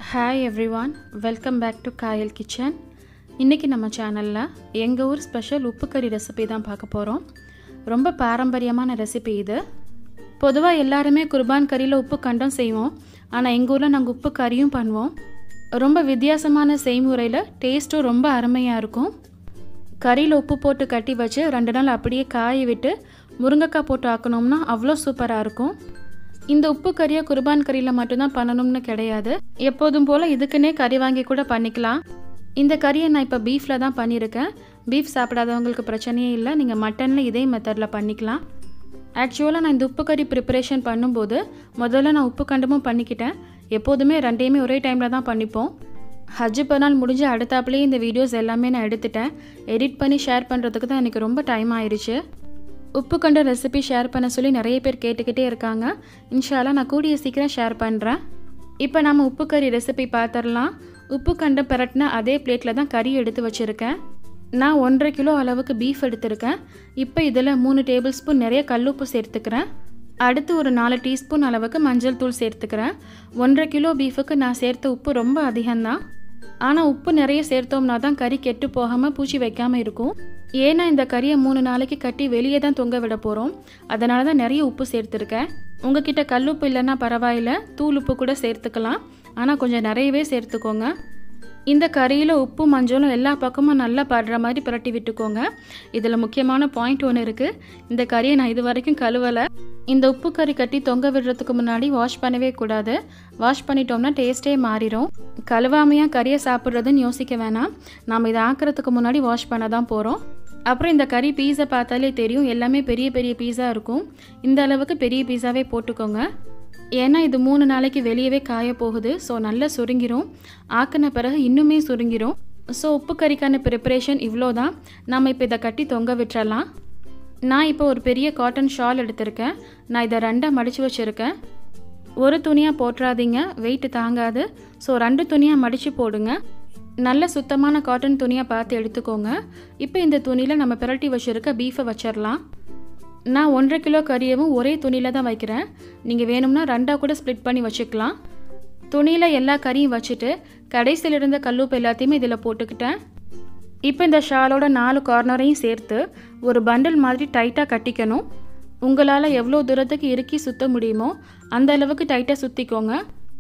hi everyone welcome back to Kayal kitchen இன்றைக்கி நம்ம சேனலில் எங்கள் ஊர் ஸ்பெஷல் உப்பு கறி ரெசிபி தான் பார்க்க போகிறோம் ரொம்ப பாரம்பரியமான ரெசிபி இது பொதுவாக எல்லாருமே குர்பான் கறியில் உப்பு கண்டம் செய்வோம் ஆனால் எங்கள் ஊரில் நாங்கள் உப்பு கறியும் பண்ணுவோம் ரொம்ப வித்தியாசமான செய்முறையில் டேஸ்ட்டும் ரொம்ப அருமையாக இருக்கும் கறியில் உப்பு போட்டு கட்டி வச்சு ரெண்டு நாள் அப்படியே காய விட்டு முருங்கைக்காய் போட்டு ஆக்கணும்னா அவ்வளோ சூப்பராக இருக்கும் இந்த உப்பு கறியை குர்பான் கறியில் மட்டும்தான் பண்ணணும்னு கிடையாது எப்போதும் போல் இதுக்குன்னே கறி வாங்கி கூட பண்ணிக்கலாம் இந்த கறியை நான் இப்போ பீஃபில் தான் பண்ணியிருக்கேன் பீஃப் சாப்பிடாதவங்களுக்கு பிரச்சனையே இல்லை நீங்கள் மட்டனில் இதே மெத்தடில் பண்ணிக்கலாம் ஆக்சுவலாக நான் இந்த உப்பு கறி ப்ரிப்பரேஷன் பண்ணும்போது முதல்ல நான் உப்பு கண்டமும் பண்ணிக்கிட்டேன் எப்போதுமே ரெண்டையுமே ஒரே டைமில் தான் பண்ணிப்போம் ஹஜ்ஜு நாள் முடிஞ்சு அடுத்தாப்புலேயே இந்த வீடியோஸ் எல்லாமே நான் எடுத்துட்டேன் எடிட் பண்ணி ஷேர் பண்ணுறதுக்கு தான் எனக்கு ரொம்ப டைம் ஆயிடுச்சு உப்பு கண்ட ரெசிபி ஷேர் பண்ண சொல்லி நிறைய பேர் கேட்டுக்கிட்டே இருக்காங்க இன்ஷால்லா நான் கூடிய சீக்கிரம் ஷேர் பண்ணுறேன் இப்போ நம்ம உப்பு கறி ரெசிபி பார்த்துடலாம் உப்பு கண்ட பரட்டின அதே பிளேட்டில் தான் கறி எடுத்து வச்சுருக்கேன் நான் ஒன்றரை கிலோ அளவுக்கு பீஃப் எடுத்திருக்கேன் இப்போ இதில் மூணு டேபிள் ஸ்பூன் நிறைய கல்லுப்பு சேர்த்துக்கிறேன் அடுத்து ஒரு நாலு டீஸ்பூன் அளவுக்கு மஞ்சள் தூள் சேர்த்துக்கிறேன் ஒன்றரை கிலோ பீஃபுக்கு நான் சேர்த்த உப்பு ரொம்ப அதிகம்தான் ஆனால் உப்பு நிறைய சேர்த்தோம்னா தான் கறி கெட்டு போகாமல் பூச்சி வைக்காமல் இருக்கும் ஏன்னா இந்த கறியை மூணு நாளைக்கு கட்டி வெளியே தான் தொங்க விட போகிறோம் அதனால தான் நிறைய உப்பு சேர்த்துருக்கேன் உங்ககிட்ட கல்லுப்பு இல்லைன்னா பரவாயில்ல தூள் உப்பு கூட சேர்த்துக்கலாம் ஆனால் கொஞ்சம் நிறையவே சேர்த்துக்கோங்க இந்த கறியில் உப்பு மஞ்சளும் எல்லா பக்கமும் நல்லா படுற மாதிரி புரட்டி விட்டுக்கோங்க இதில் முக்கியமான பாயிண்ட் ஒன்று இருக்குது இந்த கறியை நான் இது வரைக்கும் கழுவலை இந்த உப்பு கறி கட்டி தொங்க விடுறதுக்கு முன்னாடி வாஷ் பண்ணவே கூடாது வாஷ் பண்ணிட்டோம்னா டேஸ்ட்டே மாறிடும் கழுவாமையாக கறியை சாப்பிட்றதுன்னு யோசிக்க வேணாம் நாம் இதை ஆக்கிறதுக்கு முன்னாடி வாஷ் பண்ண தான் போகிறோம் அப்புறம் இந்த கறி பீஸா பார்த்தாலே தெரியும் எல்லாமே பெரிய பெரிய பீஸா இருக்கும் இந்த அளவுக்கு பெரிய பீஸாவே போட்டுக்கோங்க ஏன்னா இது மூணு நாளைக்கு வெளியவே காய போகுது ஸோ நல்லா சுருங்கிரும் ஆக்கின பிறகு இன்னுமே சுருங்கிரும் ஸோ உப்பு கறிக்கான ப்ரிப்பரேஷன் இவ்வளோ தான் நம்ம இப்போ இதை கட்டி தொங்க விட்டுறலாம் நான் இப்போ ஒரு பெரிய காட்டன் ஷால் எடுத்திருக்கேன் நான் இதை ரெண்டாக மடித்து வச்சுருக்கேன் ஒரு துணியாக போட்டுறாதீங்க வெயிட் தாங்காது ஸோ ரெண்டு துணியாக மடித்து போடுங்க நல்ல சுத்தமான காட்டன் துணியாக பார்த்து எடுத்துக்கோங்க இப்போ இந்த துணியில் நம்ம பிரட்டி வச்சுருக்க பீஃபை வச்சிடலாம் நான் ஒன்றரை கிலோ கறியவும் ஒரே துணியில் தான் வைக்கிறேன் நீங்கள் வேணும்னா ரெண்டாக கூட ஸ்ப்ளிட் பண்ணி வச்சுக்கலாம் துணியில் எல்லா கறியும் வச்சுட்டு கடைசியில் இருந்த கல்லுப்பு எல்லாத்தையுமே இதில் போட்டுக்கிட்டேன் இப்போ இந்த ஷாலோட நாலு கார்னரையும் சேர்த்து ஒரு பண்டில் மாதிரி டைட்டாக கட்டிக்கணும் உங்களால் எவ்வளோ தூரத்துக்கு இறுக்கி சுற்ற முடியுமோ அந்த அளவுக்கு டைட்டாக சுற்றிக்கோங்க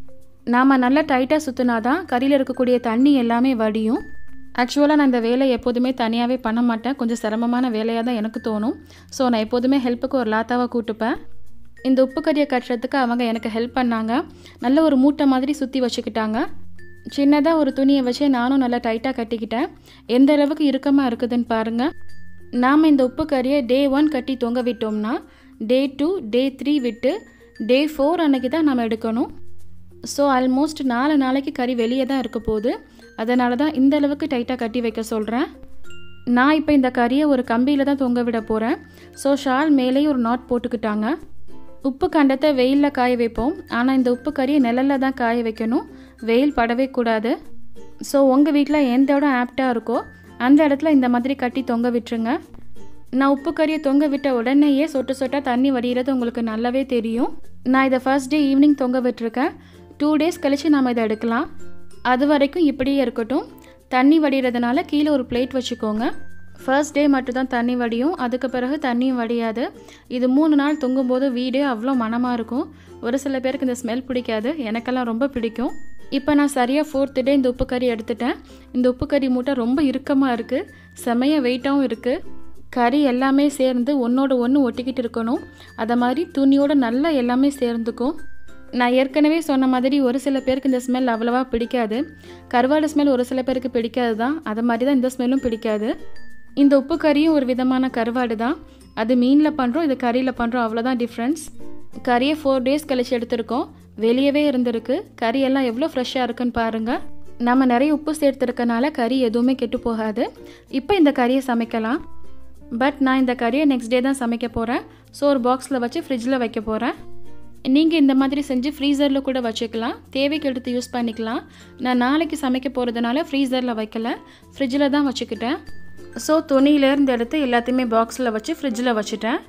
நாம் நல்லா டைட்டாக சுற்றினா தான் கறியில் இருக்கக்கூடிய தண்ணி எல்லாமே வடியும் ஆக்சுவலாக நான் இந்த வேலை எப்போதுமே தனியாகவே பண்ண மாட்டேன் கொஞ்சம் சிரமமான வேலையாக தான் எனக்கு தோணும் ஸோ நான் எப்போதுமே ஹெல்ப்புக்கு ஒரு லாத்தாவை கூட்டுப்பேன் இந்த உப்பு கறியை கட்டுறதுக்கு அவங்க எனக்கு ஹெல்ப் பண்ணாங்க நல்ல ஒரு மூட்டை மாதிரி சுற்றி வச்சுக்கிட்டாங்க சின்னதாக ஒரு துணியை வச்சு நானும் நல்லா டைட்டாக கட்டிக்கிட்டேன் எந்த அளவுக்கு இறுக்கமாக இருக்குதுன்னு பாருங்கள் நாம் இந்த உப்பு கறியை டே ஒன் கட்டி தொங்க விட்டோம்னா டே டூ டே த்ரீ விட்டு டே ஃபோர் அன்னைக்கு தான் நம்ம எடுக்கணும் ஸோ ஆல்மோஸ்ட் நாலு நாளைக்கு கறி வெளியே தான் இருக்க போகுது அதனால தான் இந்த அளவுக்கு டைட்டாக கட்டி வைக்க சொல்கிறேன் நான் இப்போ இந்த கறியை ஒரு கம்பியில் தான் தொங்க விட போகிறேன் ஸோ ஷால் மேலேயும் ஒரு நாட் போட்டுக்கிட்டாங்க உப்பு கண்டத்தை வெயிலில் காய வைப்போம் ஆனால் இந்த உப்பு கறியை நிழலில் தான் காய வைக்கணும் வெயில் படவே கூடாது ஸோ உங்கள் வீட்டில் எந்த இடம் ஆப்டாக இருக்கோ அந்த இடத்துல இந்த மாதிரி கட்டி தொங்க விட்டுருங்க நான் உப்பு கறியை தொங்க விட்ட உடனேயே சொட்டு சொட்டாக தண்ணி வடிகிறது உங்களுக்கு நல்லாவே தெரியும் நான் இதை ஃபர்ஸ்ட் டே ஈவினிங் தொங்க விட்டுருக்கேன் டூ டேஸ் கழித்து நாம் இதை எடுக்கலாம் அது வரைக்கும் இப்படியே இருக்கட்டும் தண்ணி வடிகிறதுனால கீழே ஒரு பிளேட் வச்சுக்கோங்க ஃபர்ஸ்ட் டே மட்டும் தான் தண்ணி வடியும் அதுக்கு பிறகு தண்ணியும் வடியாது இது மூணு நாள் தொங்கும்போது வீடே அவ்வளோ மனமாக இருக்கும் ஒரு சில பேருக்கு இந்த ஸ்மெல் பிடிக்காது எனக்கெல்லாம் ரொம்ப பிடிக்கும் இப்போ நான் சரியாக ஃபோர்த்து டே இந்த உப்பு கறி எடுத்துட்டேன் இந்த உப்பு கறி மூட்டை ரொம்ப இறுக்கமாக இருக்குது செமைய வெயிட்டாகவும் இருக்குது கறி எல்லாமே சேர்ந்து ஒன்றோட ஒன்று ஒட்டிக்கிட்டு இருக்கணும் அதை மாதிரி துணியோட நல்லா எல்லாமே சேர்ந்துக்கும் நான் ஏற்கனவே சொன்ன மாதிரி ஒரு சில பேருக்கு இந்த ஸ்மெல் அவ்வளோவா பிடிக்காது கருவாடு ஸ்மெல் ஒரு சில பேருக்கு பிடிக்காது தான் அது மாதிரி தான் இந்த ஸ்மெல்லும் பிடிக்காது இந்த உப்பு கறியும் ஒரு விதமான கருவாடு தான் அது மீனில் பண்ணுறோம் இது கறியில் பண்ணுறோம் அவ்வளோதான் டிஃப்ரென்ஸ் கறியை ஃபோர் டேஸ் கழிச்சு எடுத்திருக்கோம் வெளியவே இருந்திருக்கு கறி எல்லாம் எவ்வளோ ஃப்ரெஷ்ஷாக இருக்குன்னு பாருங்கள் நம்ம நிறைய உப்பு சேர்த்துருக்கனால கறி எதுவுமே கெட்டு போகாது இப்போ இந்த கறியை சமைக்கலாம் பட் நான் இந்த கறியை நெக்ஸ்ட் டே தான் சமைக்க போகிறேன் ஸோ ஒரு பாக்ஸில் வச்சு ஃப்ரிட்ஜில் வைக்க போகிறேன் நீங்கள் இந்த மாதிரி செஞ்சு ஃப்ரீசரில் கூட வச்சுக்கலாம் தேவைக்கு எடுத்து யூஸ் பண்ணிக்கலாம் நான் நாளைக்கு சமைக்க போகிறதுனால ஃப்ரீசரில் வைக்கல ஃப்ரிட்ஜில் தான் வச்சுக்கிட்டேன் ஸோ துணியிலேருந்து எடுத்து எல்லாத்தையுமே பாக்ஸில் வச்சு ஃப்ரிட்ஜில் வச்சுட்டேன்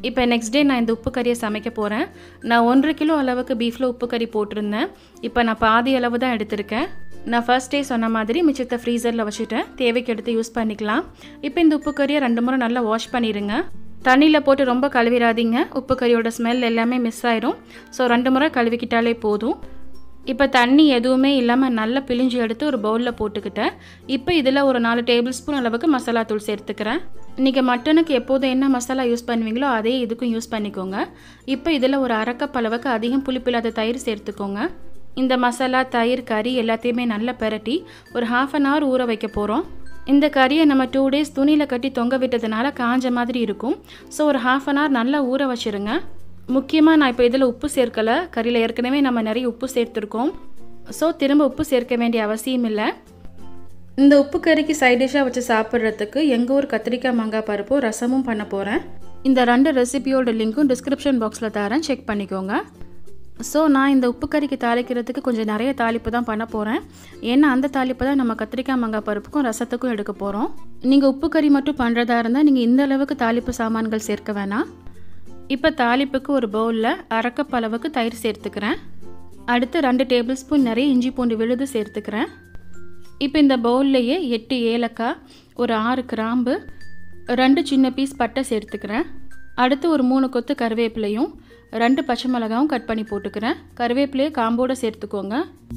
இப்போ நெக்ஸ்ட் டே நான் இந்த உப்பு கறியை சமைக்க போகிறேன் நான் ஒன்றரை கிலோ அளவுக்கு பீஃபில் உப்பு கறி போட்டிருந்தேன் இப்போ நான் பாதி அளவு தான் எடுத்திருக்கேன் நான் ஃபர்ஸ்ட் டே சொன்ன மாதிரி மிச்சத்தை ஃப்ரீசரில் வச்சுட்டேன் தேவைக்கு எடுத்து யூஸ் பண்ணிக்கலாம் இப்போ இந்த உப்பு கறியை ரெண்டு முறை நல்லா வாஷ் பண்ணிடுங்க தண்ணியில் போட்டு ரொம்ப கழுவிடாதீங்க உப்பு கறியோட ஸ்மெல் எல்லாமே மிஸ் ஆயிரும் ஸோ ரெண்டு முறை கழுவிக்கிட்டாலே போதும் இப்போ தண்ணி எதுவுமே இல்லாமல் நல்லா பிழிஞ்சு எடுத்து ஒரு பவுலில் போட்டுக்கிட்டேன் இப்போ இதில் ஒரு நாலு டேபிள் ஸ்பூன் அளவுக்கு மசாலா தூள் சேர்த்துக்கிறேன் நீங்கள் மட்டனுக்கு எப்போதும் என்ன மசாலா யூஸ் பண்ணுவீங்களோ அதே இதுக்கும் யூஸ் பண்ணிக்கோங்க இப்போ இதில் ஒரு அரை கப் அளவுக்கு அதிகம் புளிப்பில்லாத தயிர் சேர்த்துக்கோங்க இந்த மசாலா தயிர் கறி எல்லாத்தையுமே நல்லா பெரட்டி ஒரு ஹாஃப் அன் ஹவர் ஊற வைக்க போகிறோம் இந்த கறியை நம்ம டூ டேஸ் துணியில் கட்டி தொங்க விட்டதுனால காஞ்ச மாதிரி இருக்கும் ஸோ ஒரு ஹாஃப் அன் ஹவர் நல்லா ஊற வச்சுருங்க முக்கியமாக நான் இப்போ இதில் உப்பு சேர்க்கலை கறியில் ஏற்கனவே நம்ம நிறைய உப்பு சேர்த்துருக்கோம் ஸோ திரும்ப உப்பு சேர்க்க வேண்டிய அவசியம் இல்லை இந்த உப்பு கறிக்கு சைட் டிஷ்ஷாக வச்சு சாப்பிட்றதுக்கு எங்கள் ஊர் கத்திரிக்காய் மாங்காய் பருப்பும் ரசமும் பண்ண போகிறேன் இந்த ரெண்டு ரெசிபியோட லிங்க்கும் டிஸ்கிரிப்ஷன் பாக்ஸில் தரேன் செக் பண்ணிக்கோங்க ஸோ நான் இந்த உப்பு கறிக்கு தாளிக்கிறதுக்கு கொஞ்சம் நிறைய தாளிப்பு தான் பண்ண போகிறேன் ஏன்னா அந்த தாளிப்பு தான் நம்ம கத்திரிக்காய் மாங்காய் பருப்புக்கும் ரசத்துக்கும் எடுக்க போகிறோம் நீங்கள் உப்பு கறி மட்டும் பண்ணுறதா இருந்தால் நீங்கள் இந்த அளவுக்கு தாளிப்பு சாமான்கள் சேர்க்க வேணாம் இப்போ தாளிப்புக்கு ஒரு பவுலில் அரைக்கப் அளவுக்கு தயிர் சேர்த்துக்கிறேன் அடுத்து ரெண்டு டேபிள் ஸ்பூன் நிறைய இஞ்சி பூண்டு விழுது சேர்த்துக்கிறேன் இப்போ இந்த பவுல்லையே எட்டு ஏலக்காய் ஒரு ஆறு கிராம்பு ரெண்டு சின்ன பீஸ் பட்டை சேர்த்துக்கிறேன் அடுத்து ஒரு மூணு கொத்து கருவேப்பிலையும் ரெண்டு பச்சை மிளகாவும் கட் பண்ணி போட்டுக்கிறேன் கருவேப்பிலையை காம்போடு சேர்த்துக்கோங்க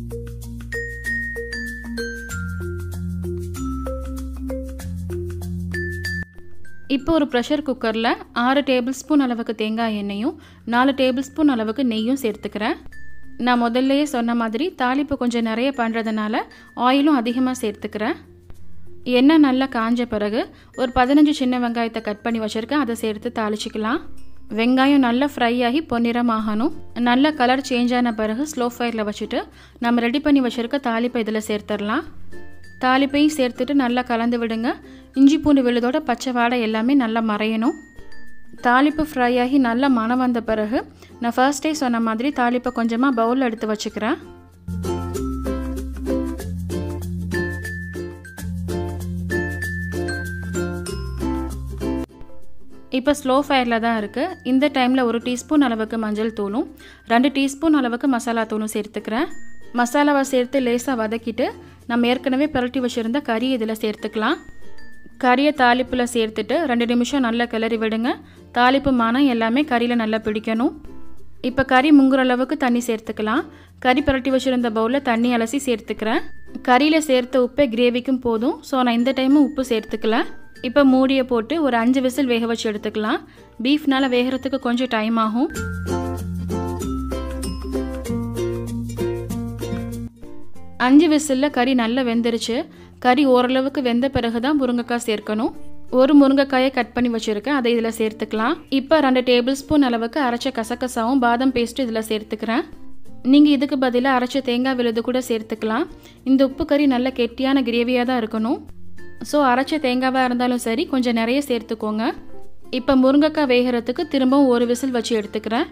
இப்போ ஒரு ப்ரெஷர் குக்கரில் ஆறு டேபிள் ஸ்பூன் அளவுக்கு தேங்காய் எண்ணெயும் நாலு டேபிள் ஸ்பூன் அளவுக்கு நெய்யும் சேர்த்துக்கிறேன் நான் முதல்லையே சொன்ன மாதிரி தாளிப்பு கொஞ்சம் நிறைய பண்ணுறதுனால ஆயிலும் அதிகமாக சேர்த்துக்கிறேன் எண்ணெய் நல்லா காஞ்ச பிறகு ஒரு பதினஞ்சு சின்ன வெங்காயத்தை கட் பண்ணி வச்சுருக்கேன் அதை சேர்த்து தாளிச்சிக்கலாம் வெங்காயம் நல்லா ஃப்ரை ஆகி பொன்னிறம் ஆகணும் நல்ல கலர் சேஞ்ச் ஆன பிறகு ஸ்லோ ஃபயரில் வச்சுட்டு நம்ம ரெடி பண்ணி வச்சுருக்க தாளிப்பை இதில் சேர்த்துடலாம் தாளிப்பையும் சேர்த்துட்டு நல்லா கலந்து விடுங்க இஞ்சி பூண்டு விழுதோட பச்சை வாடை எல்லாமே நல்லா மறையணும் தாளிப்பு ஃப்ரை ஆகி நல்லா மனம் வந்த பிறகு நான் ஃபர்ஸ்ட் டே சொன்ன மாதிரி தாளிப்பை கொஞ்சமாக பவுலில் எடுத்து வச்சுக்கிறேன் இப்போ ஸ்லோ ஃபயரில் தான் இருக்குது இந்த டைமில் ஒரு டீஸ்பூன் அளவுக்கு மஞ்சள் தூளும் ரெண்டு டீஸ்பூன் அளவுக்கு மசாலா தூளும் சேர்த்துக்கிறேன் மசாலாவை சேர்த்து லேசாக வதக்கிட்டு நம்ம ஏற்கனவே புரட்டி வச்சுருந்த கறி இதில் சேர்த்துக்கலாம் கறியை தாளிப்பில் சேர்த்துட்டு ரெண்டு நிமிஷம் நல்லா கிளறி விடுங்க தாளிப்பு மனம் எல்லாமே கறியில் நல்லா பிடிக்கணும் இப்போ கறி முங்குற அளவுக்கு தண்ணி சேர்த்துக்கலாம் கறி புரட்டி வச்சுருந்த பவுலில் தண்ணி அலசி சேர்த்துக்கிறேன் கறியில் சேர்த்த உப்பே கிரேவிக்கும் போதும் ஸோ நான் இந்த டைமும் உப்பு சேர்த்துக்கல இப்போ மூடியை போட்டு ஒரு அஞ்சு விசில் வேக வச்சு எடுத்துக்கலாம் பீஃப்னால் வேகிறதுக்கு கொஞ்சம் டைம் ஆகும் அஞ்சு விசிலில் கறி நல்லா வெந்துருச்சு கறி ஓரளவுக்கு வெந்த பிறகு தான் முருங்கைக்காய் சேர்க்கணும் ஒரு முருங்கைக்காயை கட் பண்ணி வச்சுருக்கேன் அதை இதில் சேர்த்துக்கலாம் இப்போ ரெண்டு டேபிள் ஸ்பூன் அளவுக்கு அரைச்ச கசகசாவும் பாதம் பேஸ்ட்டு இதில் சேர்த்துக்கிறேன் நீங்கள் இதுக்கு பதிலாக அரைச்ச தேங்காய் விழுது கூட சேர்த்துக்கலாம் இந்த உப்பு கறி நல்ல கெட்டியான கிரேவியாக தான் இருக்கணும் ஸோ அரைச்ச தேங்காவாக இருந்தாலும் சரி கொஞ்சம் நிறைய சேர்த்துக்கோங்க இப்போ முருங்கைக்காய் வேகிறதுக்கு திரும்பவும் ஒரு விசில் வச்சு எடுத்துக்கிறேன்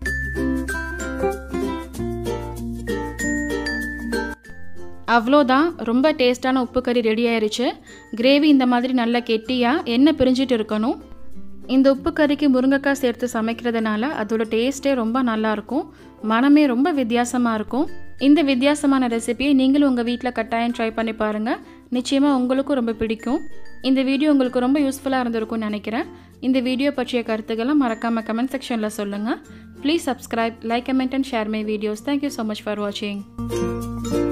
அவ்வளோதான் ரொம்ப டேஸ்டான உப்பு கறி ரெடி ஆயிருச்சு கிரேவி இந்த மாதிரி நல்லா கெட்டியாக எண்ணெய் பிரிஞ்சிட்டு இருக்கணும் இந்த உப்பு கறிக்கு முருங்கைக்காய் சேர்த்து சமைக்கிறதுனால அதோட டேஸ்ட்டே ரொம்ப நல்லாயிருக்கும் மனமே ரொம்ப வித்தியாசமாக இருக்கும் இந்த வித்தியாசமான ரெசிபியை நீங்களும் உங்கள் வீட்டில் கட்டாயம் ட்ரை பண்ணி பாருங்கள் நிச்சயமாக உங்களுக்கும் ரொம்ப பிடிக்கும் இந்த வீடியோ உங்களுக்கு ரொம்ப யூஸ்ஃபுல்லாக இருந்திருக்கும்னு நினைக்கிறேன் இந்த வீடியோ பற்றிய கருத்துக்களை மறக்காமல் கமெண்ட் செக்ஷனில் சொல்லுங்கள் please subscribe like comment and share my videos thank you so much for வாட்சிங்